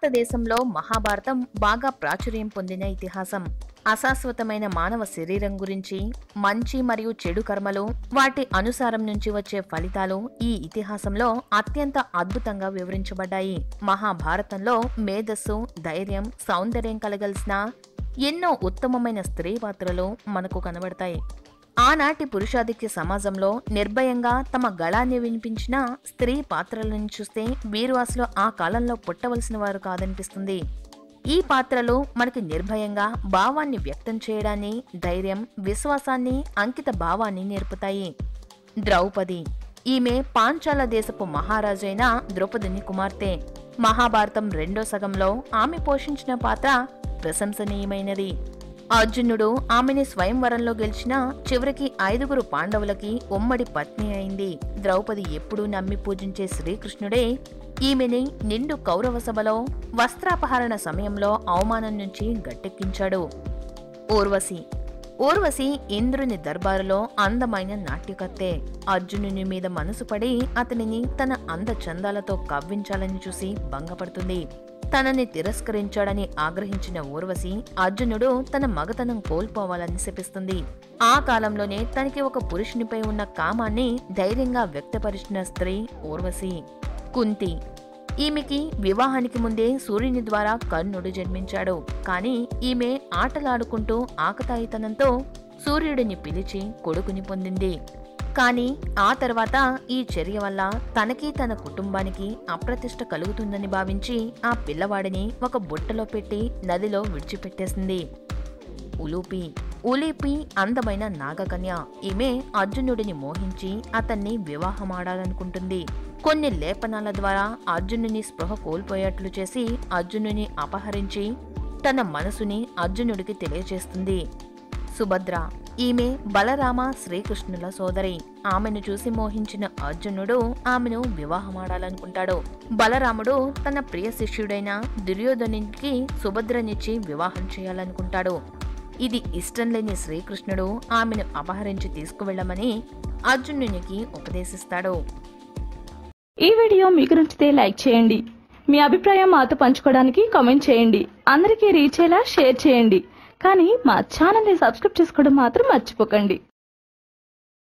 భారతదేశంలో మహాభారతం బాగా ప్రాచుర్యం పొందిన ఇతిహాసం అశాశ్వతమైన మానవ శరీరం గురించి మంచి మరియు చెడు కర్మలు వాటి అనుసారం నుంచి వచ్చే ఫలితాలు ఈ ఇతిహాసంలో అత్యంత అద్భుతంగా వివరించబడ్డాయి మహాభారతంలో మేధస్సు ధైర్యం సౌందర్యం కలగలిసిన ఎన్నో ఉత్తమమైన స్త్రీ పాత్రలు మనకు కనబడతాయి ఆనాటి పురుషాధిక్య సమాజంలో నిర్భయంగా తమ గళాన్ని వినిపించిన స్త్రీ పాత్రలను చూస్తే వీరు అసలు ఆ కాలంలో పుట్టవలసిన వారు కాదనిపిస్తుంది ఈ పాత్రలు మనకి నిర్భయంగా భావాన్ని వ్యక్తం చేయడాన్ని ధైర్యం విశ్వాసాన్ని అంకిత భావాన్ని నేర్పుతాయి ద్రౌపది ఈమె పాంచాల దేశపు మహారాజైన ద్రౌపదిని కుమార్తె మహాభారతం రెండో సగంలో ఆమె పోషించిన పాత్ర ప్రశంసనీయమైనది అర్జునుడు ఆమెని స్వయంవరంలో గెలిచిన చివరికి ఐదుగురు పాండవులకి ఉమ్మడి పత్ని అయింది ద్రౌపది ఎప్పుడూ నమ్మి పూజించే శ్రీకృష్ణుడే ఈమెని నిండు కౌరవ సభలో వస్త్రాపహరణ సమయంలో అవమానం నుంచి గట్టెక్కించాడు ఊర్వశి ఊర్వశి ఇంద్రుని దర్బారులో అందమైన నాట్యకత్తె అర్జునుని మీద మనసు పడి అతనిని తన అంద చందాలతో కవ్వించాలని చూసి భంగపడుతుంది తనని తిరస్కరించాడని ఆగ్రహించిన ఊర్వశి అర్జునుడు తన మగతనం కోల్పోవాలని శపిస్తుంది ఆ కాలంలోనే తనకి ఒక పురుషునిపై ఉన్న కామాన్ని ధైర్యంగా వ్యక్తపరిచిన స్త్రీ ఊర్వశి కుంతి ఈమెకి వివాహానికి ముందే సూర్యుని ద్వారా కర్ణుడు జన్మించాడు కానీ ఈమె ఆటలాడుకుంటూ ఆకతాయితనంతో సూర్యుడిని పిలిచి కొడుకుని పొందింది కానీ ఆ తర్వాత ఈ చర్య వల్ల తనకి తన కుటుంబానికి అప్రతిష్ట కలుగుతుందని భావించి ఆ పిల్లవాడిని ఒక బుట్టలో పెట్టి నదిలో విడిచిపెట్టేసింది ఉలూపి ఉలీపి అందమైన నాగకన్య ఈమె అర్జునుడిని మోహించి అతన్ని వివాహమాడాలనుకుంటుంది కొన్ని లేపనాల ద్వారా అర్జునుని స్పృహ కోల్పోయేట్లు చేసి అర్జునుని అపహరించి తన మనసుని అర్జునుడికి తెలియజేస్తుంది సుభద్ర ఈమె బలరామ శ్రీకృష్ణుల సోదరి ఆమెను చూసి మోహించిన అర్జునుడు ఆమెను వివాహమాడాలనుకుంటాడు బలరాముడు తన ప్రియ శిష్యుడైన దుర్యోధనునికి సుభద్రనిచ్చి వివాహం చేయాలనుకుంటాడు ఇది ఇష్టం లేని శ్రీకృష్ణుడు ఆమెను అపహరించి తీసుకువెళ్ళమని అర్జునునికి ఉపదేశిస్తాడు ఈ వీడియో మీకు నచ్చితే లైక్ చేయండి మీ అభిప్రాయం మాతో పంచుకోవడానికి కామెంట్ చేయండి అందరికీ రీచ్ అయ్యేలా షేర్ చేయండి కానీ మా ఛానల్ని సబ్స్క్రైబ్ చేసుకోవడం మాత్రం మర్చిపోకండి